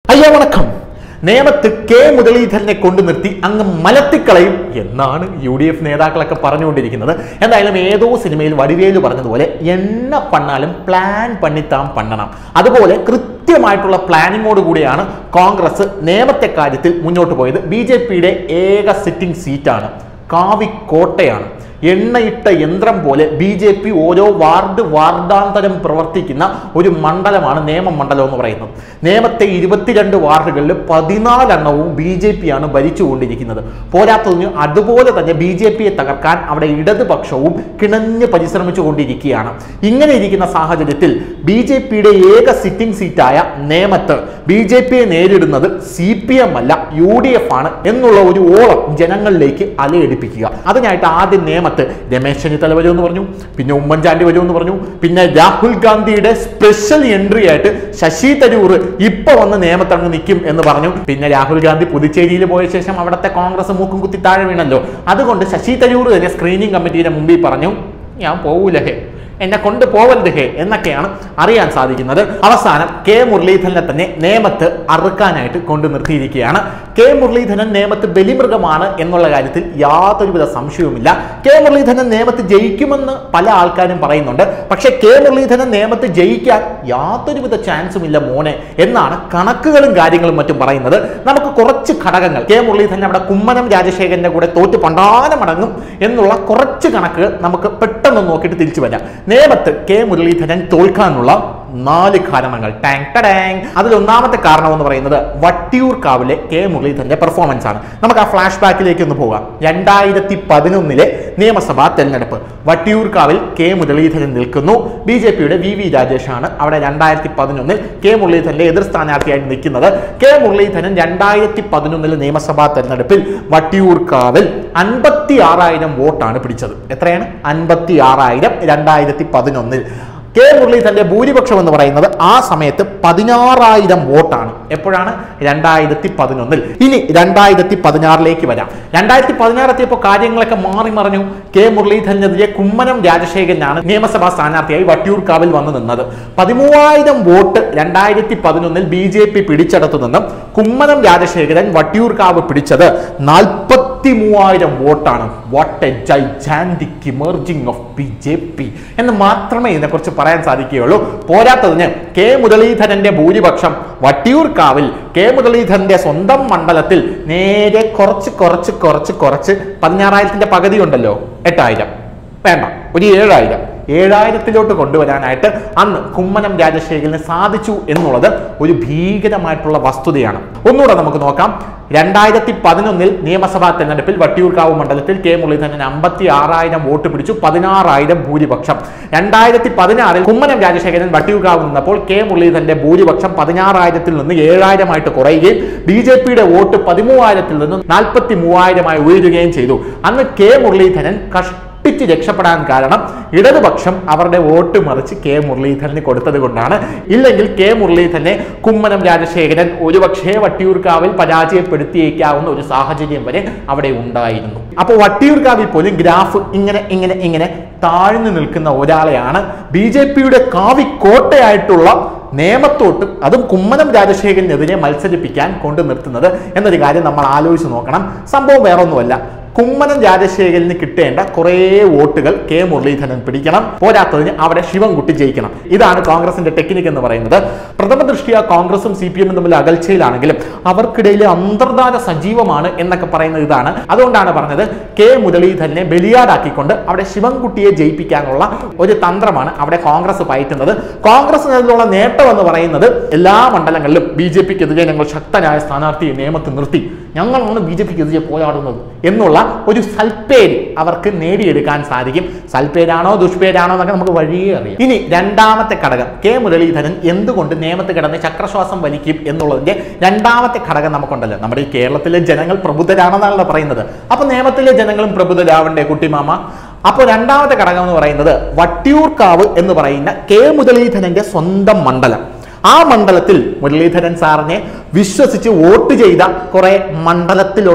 അയ്യോ വണക്കം നേമത്ത് കെ മുരളീധരനെ കൊണ്ടു നിർത്തി അങ്ങ് മലത്തിക്കളയും എന്നാണ് യു ഡി എഫ് നേതാക്കളൊക്കെ പറഞ്ഞുകൊണ്ടിരിക്കുന്നത് എന്തായാലും ഏതോ സിനിമയിൽ വടിവേലു പറഞ്ഞതുപോലെ എണ്ണ പണ്ണാലും പ്ലാൻ പണിത്താം പണ്ണണം അതുപോലെ കൃത്യമായിട്ടുള്ള പ്ലാനിങ്ങോട് കൂടിയാണ് കോൺഗ്രസ് നേമത്തെ കാര്യത്തിൽ മുന്നോട്ട് പോയത് ബി ജെ പിയുടെ ഏക സിറ്റിംഗ് സീറ്റാണ് കാവിക്കോട്ടയാണ് എണ്ണയിട്ട യന്ത്രം പോലെ ബി ജെ പി ഓരോ വാർഡ് വാർഡാന്തരം പ്രവർത്തിക്കുന്ന ഒരു മണ്ഡലമാണ് നേമം മണ്ഡലം എന്ന് പറയുന്നത് നേമത്തെ ഇരുപത്തിരണ്ട് വാർഡുകളിൽ പതിനാലെണ്ണവും ബി ജെ പി ആണ് ഭരിച്ചുകൊണ്ടിരിക്കുന്നത് പോരാത്തതിന് അതുപോലെ തന്നെ ബി ജെ പിയെ തകർക്കാൻ അവിടെ ഇടതുപക്ഷവും കിണഞ്ഞ് പരിശ്രമിച്ചു കൊണ്ടിരിക്കുകയാണ് ഇങ്ങനെ ഇരിക്കുന്ന സാഹചര്യത്തിൽ ബി ജെ പിയുടെ ഏക സിറ്റിംഗ് സീറ്റായ നേമത്ത് ബി ജെ പിയെ നേരിടുന്നത് സി പി എം അല്ല യു ഡി എഫ് ആണ് എന്നുള്ള ഒരു ഓളം ജനങ്ങളിലേക്ക് അലയടിപ്പിക്കുക അതിനായിട്ട് ആദ്യം നേമത്ത് രമേശ് ചെന്നിത്തല വരുമെന്ന് പറഞ്ഞു പിന്നെ ഉമ്മൻചാണ്ടി വരുമെന്ന് പറഞ്ഞു പിന്നെ രാഹുൽ ഗാന്ധിയുടെ സ്പെഷ്യൽ എൻട്രി ആയിട്ട് ശശി തരൂർ ഇപ്പൊ വന്ന് നേമത്തങ്ങ് നിൽക്കും എന്ന് പറഞ്ഞു പിന്നെ രാഹുൽ ഗാന്ധി പുതുച്ചേരിയിൽ പോയ ശേഷം അവിടുത്തെ കോൺഗ്രസ് മൂക്കും കുത്തി താഴെ വീണല്ലോ അതുകൊണ്ട് ശശി തരൂർ തന്നെ സ്ക്രീനിങ് കമ്മിറ്റിയുടെ മുമ്പിൽ പറഞ്ഞു ഞാൻ പോവൂല ഹേ എന്നെ കൊണ്ട് പോവരുത് ഹേ എന്നൊക്കെയാണ് അറിയാൻ സാധിക്കുന്നത് അവസാനം കെ മുരളീധരനെ തന്നെ നേമത്ത് അറുക്കാനായിട്ട് കൊണ്ടു നിർത്തിയിരിക്കുകയാണ് കെ മുരളീധരൻ നേമത്ത് ബലിമൃഗമാണ് എന്നുള്ള കാര്യത്തിൽ യാതൊരുവിധ സംശയവുമില്ല കെ മുരളീധരൻ നേമത്ത് ജയിക്കുമെന്ന് പല ആൾക്കാരും പറയുന്നുണ്ട് പക്ഷേ കെ മുരളീധരൻ നേമത്ത് ജയിക്കാൻ യാതൊരുവിധ ചാൻസും ഇല്ല മോനെ എന്നാണ് കണക്കുകളും കാര്യങ്ങളും മറ്റും പറയുന്നത് നമുക്ക് കുറച്ച് ഘടകങ്ങൾ കെ മുരളീധരൻ അവിടെ കുമ്മനം രാജശേഖരന്റെ കൂടെ തോറ്റ് പണ്ടാനമടങ്ങും എന്നുള്ള കുറച്ച് കണക്കുകൾ നമുക്ക് പെട്ടെന്ന് നോക്കിയിട്ട് തിരിച്ചു വരാം നേമത്ത് കെ മുരളീധരൻ തോൽക്കാനുള്ള നാല് കാരണങ്ങൾ ടാങ് ടടാങ് അതിൽ ഒന്നാമത്തെ കാരണം എന്ന് പറയുന്നത് വട്ടിയൂർക്കാവിലെ കെ മുരളീധരന്റെ പെർഫോമൻസ് ആണ് നമുക്ക് ആ ഫ്ലാഷ് ബാക്കിലേക്ക് ഒന്ന് പോകാം രണ്ടായിരത്തി പതിനൊന്നിലെ നിയമസഭാ തെരഞ്ഞെടുപ്പ് വട്ടിയൂർക്കാവിൽ കെ മുരളീധരൻ നിൽക്കുന്നു ബി ജെ പിയുടെ വി വി രാജേഷ് ആണ് അവിടെ രണ്ടായിരത്തി പതിനൊന്നിൽ കെ മുരളീധരന്റെ എതിർ സ്ഥാനാർത്ഥിയായിട്ട് നിൽക്കുന്നത് കെ മുരളീധരൻ രണ്ടായിരത്തി പതിനൊന്നിലെ നിയമസഭാ തെരഞ്ഞെടുപ്പിൽ വട്ടിയൂർക്കാവിൽ അൻപത്തി ആറായിരം വോട്ടാണ് പിടിച്ചത് എത്രയാണ് അൻപത്തി ആറായിരം രണ്ടായിരത്തി പതിനൊന്നിൽ കെ മുരളീധരന്റെ ഭൂരിപക്ഷം എന്ന് പറയുന്നത് ആ സമയത്ത് പതിനാറായിരം വോട്ടാണ് എപ്പോഴാണ് രണ്ടായിരത്തി പതിനൊന്നിൽ ഇനി രണ്ടായിരത്തി പതിനാറിലേക്ക് വരാം രണ്ടായിരത്തി പതിനാറ് എത്തിയപ്പോൾ കാര്യങ്ങളൊക്കെ മാറി മറിഞ്ഞു കെ മുരളീധരനെതിരെ കുമ്മനം രാജശേഖരനാണ് നിയമസഭാ സ്ഥാനാർത്ഥിയായി വട്ടിയൂർക്കാവിൽ വന്നു നിന്നത് പതിമൂവായിരം വോട്ട് രണ്ടായിരത്തി പതിനൊന്നിൽ ബി ജെ പി പിടിച്ചെടുത്തു നിന്നും കുമ്മനം രാജശേഖരൻ വട്ടിയൂർക്കാവ് പിടിച്ചത് നാൽപ്പത്തി മൂവായിരം വോട്ടാണ് what a gigantic emerging of B J P എന്ന് മാത്രമേ ഇതിനെക്കുറിച്ച് പറയാൻ സാധിക്കുകയുള്ളൂ പോരാത്തതിന് കെ മുരളീധരന്റെ ഭൂരിപക്ഷം വട്ടിയൂർക്കാവിൽ കെ മുരളീധരന്റെ സ്വന്തം മണ്ഡലത്തിൽ നേരെ കുറച്ച് കുറച്ച് കുറച്ച് കുറച്ച് പതിനാറായിരത്തിന്റെ പകുതി ഉണ്ടല്ലോ എട്ടായിരം വേണ്ട ഒരു ഏഴായിരം ഏഴായിരത്തിലോട്ട് കൊണ്ടുവരാനായിട്ട് അന്ന് കുമ്മനം രാജശേഖരന് സാധിച്ചു എന്നുള്ളത് ഒരു ഭീകരമായിട്ടുള്ള വസ്തുതയാണ് ഒന്നുകൂടെ നമുക്ക് നോക്കാം രണ്ടായിരത്തി പതിനൊന്നിൽ നിയമസഭാ തെരഞ്ഞെടുപ്പിൽ വട്ടിയൂർക്കാവ് മണ്ഡലത്തിൽ കെ മുരളീധരൻ അമ്പത്തി ആറായിരം വോട്ട് പിടിച്ചു പതിനാറായിരം ഭൂരിപക്ഷം രണ്ടായിരത്തി പതിനാറിൽ കുമ്മനം രാജശേഖരൻ വട്ടിയൂർക്കാവ് നിന്നപ്പോൾ കെ മുരളീധരന്റെ ഭൂരിപക്ഷം പതിനാറായിരത്തിൽ നിന്ന് ഏഴായിരമായിട്ട് കുറയുകയും ബി ജെ പിയുടെ വോട്ട് പതിമൂവായിരത്തിൽ നിന്ന് നാൽപ്പത്തി മൂവായിരമായി ഉയരുകയും ചെയ്തു അന്ന് കെ മുരളീധരൻ കഷ്ട ഒപ്പിച്ച് രക്ഷപ്പെടാൻ കാരണം ഇടതുപക്ഷം അവരുടെ വോട്ട് മറിച്ച് കെ മുരളീധരന് കൊടുത്തത് കൊണ്ടാണ് ഇല്ലെങ്കിൽ കെ മുരളീധരനെ കുമ്മനം രാജശേഖരൻ ഒരുപക്ഷേ വട്ടിയൂർക്കാവിൽ പരാജയപ്പെടുത്തിയേക്കാവുന്ന ഒരു സാഹചര്യം വരെ അവിടെ ഉണ്ടായിരുന്നു അപ്പോൾ വട്ടിയൂർക്കാവിൽ പോലും ഗ്രാഫ് ഇങ്ങനെ ഇങ്ങനെ ഇങ്ങനെ താഴ്ന്നു നിൽക്കുന്ന ഒരാളെയാണ് ബി ജെ പിയുടെ കാവിക്കോട്ടയായിട്ടുള്ള നേമത്തോട്ട് അതും കുമ്മനം രാജശേഖരനെതിരെ മത്സരിപ്പിക്കാൻ കൊണ്ടു നിർത്തുന്നത് എന്നൊരു കാര്യം നമ്മൾ ആലോചിച്ച് നോക്കണം സംഭവം വേറൊന്നുമല്ല കുമ്മനം രാജശേഖരന് കിട്ടേണ്ട കുറേ വോട്ടുകൾ കെ മുരളീധരൻ പിടിക്കണം പോരാത്തതിന് അവിടെ ശിവൻകുട്ടി ജയിക്കണം ഇതാണ് കോൺഗ്രസിന്റെ ടെക്നിക്ക് എന്ന് പറയുന്നത് പ്രഥമ ദൃഷ്ടിയ കോൺഗ്രസും സി പി എമ്മും തമ്മിൽ അകൽച്ചയിലാണെങ്കിലും അവർക്കിടയിൽ അന്തർധാര സജീവമാണ് എന്നൊക്കെ പറയുന്നത് ഇതാണ് അതുകൊണ്ടാണ് പറഞ്ഞത് കെ മുരളീധരനെ ബലിയാടാക്കിക്കൊണ്ട് അവിടെ ശിവൻകുട്ടിയെ ജയിപ്പിക്കാനുള്ള ഒരു തന്ത്രമാണ് അവിടെ കോൺഗ്രസ് പയറ്റുന്നത് കോൺഗ്രസിനുള്ള നേട്ടം എന്ന് പറയുന്നത് എല്ലാ മണ്ഡലങ്ങളിലും ബി ജെ പിക്കെതിരെ ഞങ്ങൾ ശക്തനായ സ്ഥാനാർത്ഥിയെ നിയമത്തിൽ നിർത്തി ഞങ്ങളാണ് ബി ജെ പിക്കെതിരെ പോരാടുന്നത് എന്നുള്ള ഒരു സൽപ്പേര് അവർക്ക് നേടിയെടുക്കാൻ സാധിക്കും സൽപ്പേരാണോ ദുഷ്പേരാണോ എന്നൊക്കെ നമുക്ക് വഴിയേ അറിയാം ഇനി രണ്ടാമത്തെ ഘടകം കെ മുരളീധരൻ എന്തുകൊണ്ട് നിയമത്ത് കിടന്ന് ചക്രശ്വാസം വലിക്കും എന്നുള്ളതിന്റെ രണ്ടാമത്തെ ഘടകം നമുക്കുണ്ടല്ലോ നമ്മുടെ ഈ കേരളത്തിലെ ജനങ്ങൾ പ്രബുദ്ധരാണെന്നാണല്ലോ പറയുന്നത് അപ്പൊ നിയമത്തിലെ ജനങ്ങളും പ്രബുദ്ധരാവണ്ടേ കുട്ടിമാമ അപ്പോൾ രണ്ടാമത്തെ ഘടകം എന്ന് പറയുന്നത് വട്ടിയൂർക്കാവ് എന്ന് പറയുന്ന കെ മുരളീധരന്റെ സ്വന്തം മണ്ഡലം ആ മണ്ഡലത്തിൽ മുരളീധരൻ സാറിനെ വിശ്വസിച്ച് വോട്ട് ചെയ്ത കുറെ മണ്ഡലത്തിലുള്ള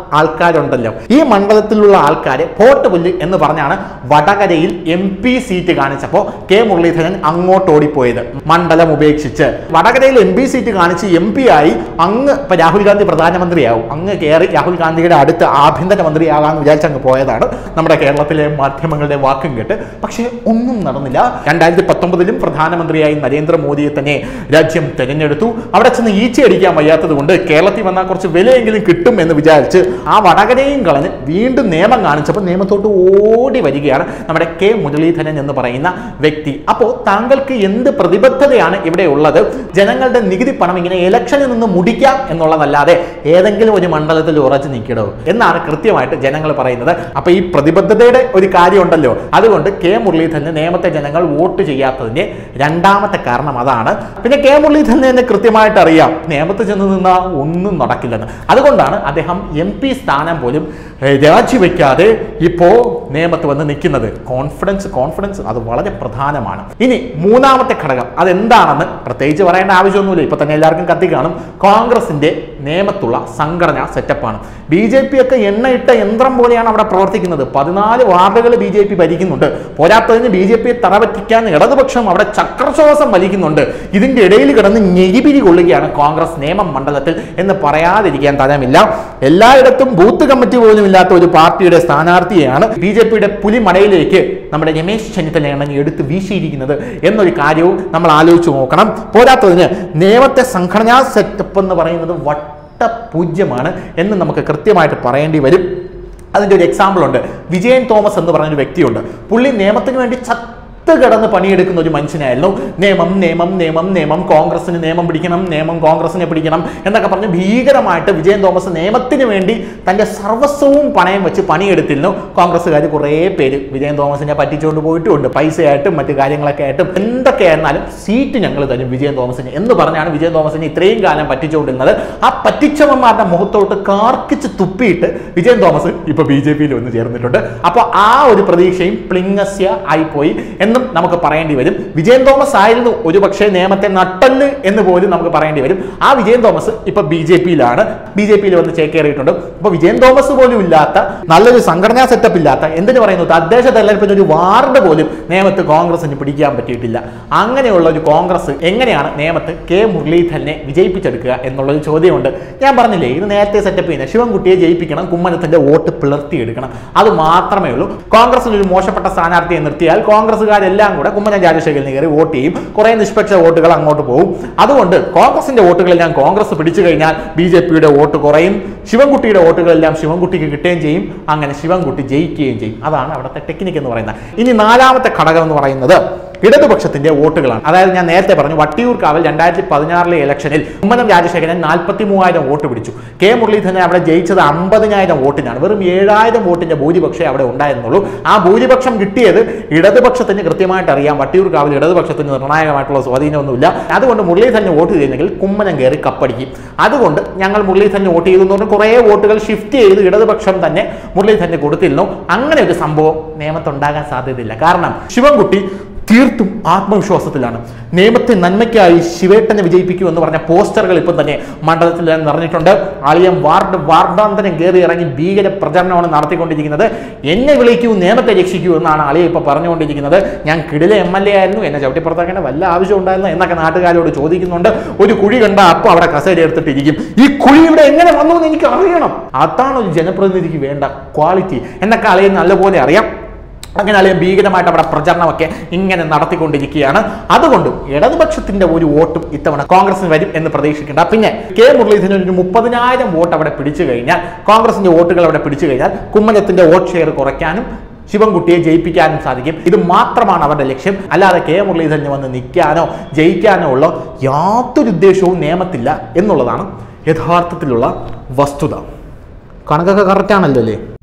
ആൾക്കാരുണ്ടല്ലോ ഈ മണ്ഡലത്തിലുള്ള ആൾക്കാരെ പോട്ട് പുല്ല് എന്ന് പറഞ്ഞാണ് വടകരയിൽ എം പി സീറ്റ് കാണിച്ചപ്പോൾ കെ മുരളീധരൻ അങ്ങോട്ട് ഓടിപ്പോയത് മണ്ഡലം ഉപേക്ഷിച്ച് വടകരയിൽ എം പി സീറ്റ് കാണിച്ച് എം പി ആയി അങ്ങ് ഇപ്പൊ രാഹുൽ ഗാന്ധി പ്രധാനമന്ത്രിയാവും അങ്ങ് കയറി രാഹുൽ ഗാന്ധിയുടെ അടുത്ത് ആഭ്യന്തരമന്ത്രിയാകാന്ന് വിചാരിച്ച് അങ്ങ് പോയതാണ് നമ്മുടെ കേരളത്തിലെ മാധ്യമങ്ങളുടെ വാക്കും കേട്ട് പക്ഷേ ഒന്നും നടന്നില്ല രണ്ടായിരത്തി പത്തൊമ്പതിലും പ്രധാനമന്ത്രിയായി നരേന്ദ്രമോദിയെ തന്നെ രാജ്യം തെരഞ്ഞെടുത്തു അവിടെ ചെന്ന് ഈച്ചയടിക്കാൻ വയ്യാത്തത് കൊണ്ട് കേരളത്തിൽ വന്നാൽ കുറച്ച് വിലയെങ്കിലും കിട്ടും എന്ന് വിചാരിച്ച് ആ വടകരയും കളഞ്ഞ് വീണ്ടും നിയമം കാണിച്ചപ്പോൾ നിയമത്തോട്ട് ഓടി വരികയാണ് നമ്മുടെ കെ മുരളീധരൻ എന്ന് പറയുന്ന വ്യക്തി അപ്പോൾ താങ്കൾക്ക് എന്ത് പ്രതിബദ്ധതയാണ് ഇവിടെ ഉള്ളത് ജനങ്ങളുടെ നികുതി പണം ഇങ്ങനെ ഇലക്ഷനിൽ നിന്ന് മുടിക്കാം എന്നുള്ളതല്ലാതെ ഏതെങ്കിലും ഒരു മണ്ഡലത്തിൽ ഉറച്ചു നിൽക്കണോ എന്നാണ് കൃത്യമായിട്ട് ജനങ്ങൾ പറയുന്നത് അപ്പൊ ഈ പ്രതിബദ്ധതയുടെ ഒരു കാര്യമുണ്ടല്ലോ അതുകൊണ്ട് കെ മുരളീധരന് നിയമത്തെ ജനങ്ങൾ വോട്ട് ചെയ്യാത്തതിന്റെ രണ്ടാമത്തെ കാരണം അതാണ് പിന്നെ കെ മുരളീധരന് തന്നെ കൃത്യമായിട്ട് അറിയാം നിയമത്ത് ചെന്ന് നിന്നാൽ ഒന്നും നടക്കില്ലെന്ന് അതുകൊണ്ടാണ് അദ്ദേഹം എം പി സ്ഥാനം പോലും ഏഹ്, രാജിവെക്കാതെ ഇപ്പോ നിയമത്ത് വന്ന് നിൽക്കുന്നത് കോൺഫിഡൻസ് കോൺഫിഡൻസ് അത് വളരെ പ്രധാനമാണ് ഇനി മൂന്നാമത്തെ ഘടകം അതെന്താണെന്ന് പ്രത്യേകിച്ച് പറയേണ്ട ആവശ്യമൊന്നുമില്ല ഇപ്പൊ തന്നെ എല്ലാവർക്കും കത്തി കാണും കോൺഗ്രസിന്റെ നിയമത്തുള്ള സംഘടനാ സെറ്റപ്പാണ് ബി ജെ പി ഒക്കെ എണ്ണയിട്ട യന്ത്രം പോലെയാണ് അവിടെ പ്രവർത്തിക്കുന്നത് പതിനാല് വാർഡുകൾ ബി ജെ പി ഭരിക്കുന്നുണ്ട് പോരാത്തതിന് ബി ജെ പിയെ തറപറ്റിക്കാൻ ഇടതുപക്ഷം അവിടെ ചക്രശ്വാസം വലിക്കുന്നുണ്ട് ഇതിന്റെ ഇടയിൽ കിടന്ന് ഞെരിപിരി കൊള്ളുകയാണ് കോൺഗ്രസ് നിയമം മണ്ഡലത്തിൽ എന്ന് പറയാതിരിക്കാൻ തരമില്ല എല്ലായിടത്തും ബൂത്ത് കമ്മിറ്റി പോലും ഇല്ലാത്ത ഒരു പാർട്ടിയുടെ സ്ഥാനാർത്ഥിയെയാണ് ബി ജെ പിയുടെ പുലിമടയിലേക്ക് നമ്മുടെ രമേശ് ചെന്നിത്തലയാണ് എടുത്ത് വീശിയിരിക്കുന്നത് എന്നൊരു കാര്യവും നമ്മൾ ആലോചിച്ച് നോക്കണം പോരാത്തതിന് നിയമത്തെ സംഘടനാ സെറ്റപ്പ് എന്ന് പറയുന്നത് വട്ടപൂജ്യമാണ് എന്ന് നമുക്ക് കൃത്യമായിട്ട് പറയേണ്ടി വരും അതിൻ്റെ ഒരു എക്സാമ്പിൾ ഉണ്ട് വിജയൻ തോമസ് എന്ന് പറഞ്ഞൊരു വ്യക്തിയുണ്ട് പുള്ളി നിയമത്തിന് വേണ്ടി ചത്ത് കിടന്ന് പണിയെടുക്കുന്ന ഒരു മനുഷ്യനായിരുന്നു നിയമം നിയമം നിയമം നിയമം കോൺഗ്രസിന് നിയമം പിടിക്കണം നിയമം കോൺഗ്രസിനെ പിടിക്കണം എന്നൊക്കെ പറഞ്ഞ് ഭീകരമായിട്ട് വിജയൻ തോമസ് നിയമത്തിന് വേണ്ടി തൻ്റെ സർവസ്വവും പണയം വെച്ച് പണിയെടുത്തിരുന്നു കോൺഗ്രസ്സുകാർ കുറേ പേര് വിജയൻ തോമസിനെ പറ്റിച്ചുകൊണ്ട് പോയിട്ടുമുണ്ട് പൈസയായിട്ടും മറ്റു കാര്യങ്ങളൊക്കെ ആയിട്ടും എന്തൊക്കെ ആയിരുന്നാലും സീറ്റ് ഞങ്ങൾ തരും വിജയൻ തോമസിന് എന്ന് പറഞ്ഞാണ് വിജയൻ തോമസിനെ ഇത്രയും കാലം പറ്റിച്ചുകൊണ്ടിരുന്നത് ആ പറ്റിച്ചവന്മാരുടെ മുഖത്തോട്ട് കാർക്കിച്ച് തുപ്പിയിട്ട് വിജയൻ തോമസ് ഇപ്പൊ ബി ജെ പിയിൽ വന്ന് ചേർന്നിട്ടുണ്ട് അപ്പോൾ ആ ഒരു പ്രതീക്ഷയും പ്ലിങ്ങസ്യ ആയിപ്പോയി എന്നും നമുക്ക് പറയേണ്ടി വരും വിജയൻ തോമസ് ആയിരുന്നു ഒരു പക്ഷേ നിയമത്തെ നട്ടല് എന്ന് പോലും നമുക്ക് പറയേണ്ടി വരും ആ വിജയൻ തോമസ് ഇപ്പൊ ബി ജെ പിയിലാണ് ബി ജെ പിയിൽ വന്ന് ചേക്കേറിയിട്ടുണ്ട് അപ്പൊ വിജയൻ തോമസ് പോലും ഇല്ലാത്ത നല്ലൊരു സംഘടനാ സെറ്റപ്പ് ഇല്ലാത്ത എന്തിനു പറയുന്നു തദ്ദേശ തെരഞ്ഞെടുപ്പിന് ഒരു വാർഡ് പോലും നിയമത്ത് കോൺഗ്രസിന് പിടിക്കാൻ പറ്റിയിട്ടില്ല അങ്ങനെയുള്ള ഒരു കോൺഗ്രസ് എങ്ങനെയാണ് നിയമത്ത് കെ മുരളീധരനെ വിജയിപ്പിച്ചെടുക്കുക എന്നുള്ളൊരു ചോദ്യമുണ്ട് ഞാൻ പറഞ്ഞില്ലേ ഇത് നേരത്തെ സെറ്റപ്പ് ചെയ്യുന്നത് ശിവൻകുട്ടിയെ ജയിപ്പിക്കണം കുമ്മനത്തിന്റെ വോട്ട് പിളർത്തിയെടുക്കണം അത് മാത്രമേ ഉള്ളൂ കോൺഗ്രസിന് ഒരു മോശപ്പെട്ട സ്ഥാനാർത്ഥിയെ നിർത്തിയാൽ കോൺഗ്രസ്സുകാരെല്ലാം കൂടെ കുമ്മനം രാജശേഖരന് കയറി വോട്ട് ചെയ്യും കുറെ നിഷ്പക്ഷ വോട്ടുകൾ അങ്ങോട്ട് പോകും അതുകൊണ്ട് കോൺഗ്രസിന്റെ വോട്ടുകളെല്ലാം കോൺഗ്രസ് പിടിച്ചു കഴിഞ്ഞാൽ ബി ജെ പിയുടെ വോട്ട് കുറയും ശിവൻകുട്ടിയുടെ വോട്ടുകളെല്ലാം ശിവൻകുട്ടിക്ക് കിട്ടുകയും ചെയ്യും അങ്ങനെ ശിവൻകുട്ടി ജയിക്കുകയും ചെയ്യും അതാണ് അവിടുത്തെ ടെക്നിക്ക് എന്ന് പറയുന്നത് ഇനി നാലാമത്തെ ഘടകം എന്ന് പറയുന്നത് ഇടതുപക്ഷത്തിന്റെ വോട്ടുകളാണ് അതായത് ഞാൻ നേരത്തെ പറഞ്ഞു വട്ടിയൂർക്കാവിൽ രണ്ടായിരത്തി പതിനാറിലെ ഇലക്ഷനിൽ കുമ്മനം രാജശേഖരൻ നാൽപ്പത്തി മൂവായിരം വോട്ട് പിടിച്ചു കെ മുരളീധരൻ അവിടെ ജയിച്ചത് അമ്പതിനായിരം വോട്ടിനാണ് വെറും ഏഴായിരം വോട്ടിന്റെ ഭൂരിപക്ഷമേ അവിടെ ഉണ്ടായിരുന്നുള്ളൂ ആ ഭൂരിപക്ഷം കിട്ടിയത് ഇടതുപക്ഷത്തിന് കൃത്യമായിട്ട് അറിയാം വട്ടിയൂർക്കാവിൽ ഇടതുപക്ഷത്തിന് നിർണായകമായിട്ടുള്ള സ്വാധീനമൊന്നുമില്ല അതുകൊണ്ട് മുരളീധരന് വോട്ട് ചെയ്തെങ്കിൽ കുമ്മനം കയറി കപ്പടിക്കും അതുകൊണ്ട് ഞങ്ങൾ മുരളീധരന് വോട്ട് ചെയ്തു എന്ന് പറഞ്ഞ് കുറേ വോട്ടുകൾ ഷിഫ്റ്റ് ചെയ്ത് ഇടതുപക്ഷം തന്നെ മുരളീധരന് കൊടുത്തിരുന്നു അങ്ങനെ ഒരു സംഭവം നിയമത്തുണ്ടാകാൻ സാധ്യതയില്ല കാരണം ശിവൻകുട്ടി തീർത്തും ആത്മവിശ്വാസത്തിലാണ് നിയമത്തെ നന്മയ്ക്കായി ശിവേട്ടനെ വിജയിപ്പിക്കൂ എന്ന് പറഞ്ഞ പോസ്റ്ററുകൾ ഇപ്പം തന്നെ മണ്ഡലത്തിൽ നിറഞ്ഞിട്ടുണ്ട് ആളിയം വാർഡ് വാർഡാന്തരം കയറി ഇറങ്ങി ഭീകര പ്രചരണമാണ് നടത്തിക്കൊണ്ടിരിക്കുന്നത് എന്നെ വിളിക്കൂ നിയമത്തെ രക്ഷിക്കൂ എന്നാണ് ആളിയ ഇപ്പോൾ പറഞ്ഞുകൊണ്ടിരിക്കുന്നത് ഞാൻ കിടില എം എൽ എ ആയിരുന്നു എന്നെ ചവിട്ടിപ്പുറത്താക്കേണ്ട വല്ല ആവശ്യം ഉണ്ടായിരുന്നു എന്നൊക്കെ നാട്ടുകാരോട് ചോദിക്കുന്നുണ്ട് ഒരു കുഴി കണ്ട അപ്പോൾ അവിടെ കസേര എടുത്തിട്ടിരിക്കും ഈ കുഴി ഇവിടെ എങ്ങനെ വന്നു എന്ന് എനിക്ക് അറിയണം അതാണ് ഒരു ജനപ്രതിനിധിക്ക് വേണ്ട ക്വാളിറ്റി എന്നൊക്കെ ആളിയെ നല്ലപോലെ അറിയാം അങ്ങനെ അല്ലെങ്കിൽ ഭീകരമായിട്ട് അവിടെ പ്രചരണമൊക്കെ ഇങ്ങനെ നടത്തിക്കൊണ്ടിരിക്കുകയാണ് അതുകൊണ്ട് ഇടതുപക്ഷത്തിന്റെ ഒരു വോട്ടും ഇത്തവണ കോൺഗ്രസിന് വരും എന്ന് പ്രതീക്ഷിക്കേണ്ട പിന്നെ കെ മുരളീധരൻ ഒരു മുപ്പതിനായിരം വോട്ട് അവിടെ പിടിച്ചു കഴിഞ്ഞാൽ കോൺഗ്രസിന്റെ വോട്ടുകൾ അവിടെ പിടിച്ചു കഴിഞ്ഞാൽ കുമ്മനത്തിന്റെ വോട്ട് ഷെയർ കുറയ്ക്കാനും ശിവൻകുട്ടിയെ ജയിപ്പിക്കാനും സാധിക്കും ഇത് മാത്രമാണ് അവരുടെ ലക്ഷ്യം അല്ലാതെ കെ മുരളീധരന് വന്ന് നിൽക്കാനോ ജയിക്കാനോ ഉള്ള യാതൊരു ഉദ്ദേശവും നിയമത്തില്ല എന്നുള്ളതാണ് യഥാർത്ഥത്തിലുള്ള വസ്തുത കണക്കൊക്കെ കറക്റ്റാണല്ലോ അല്ലേ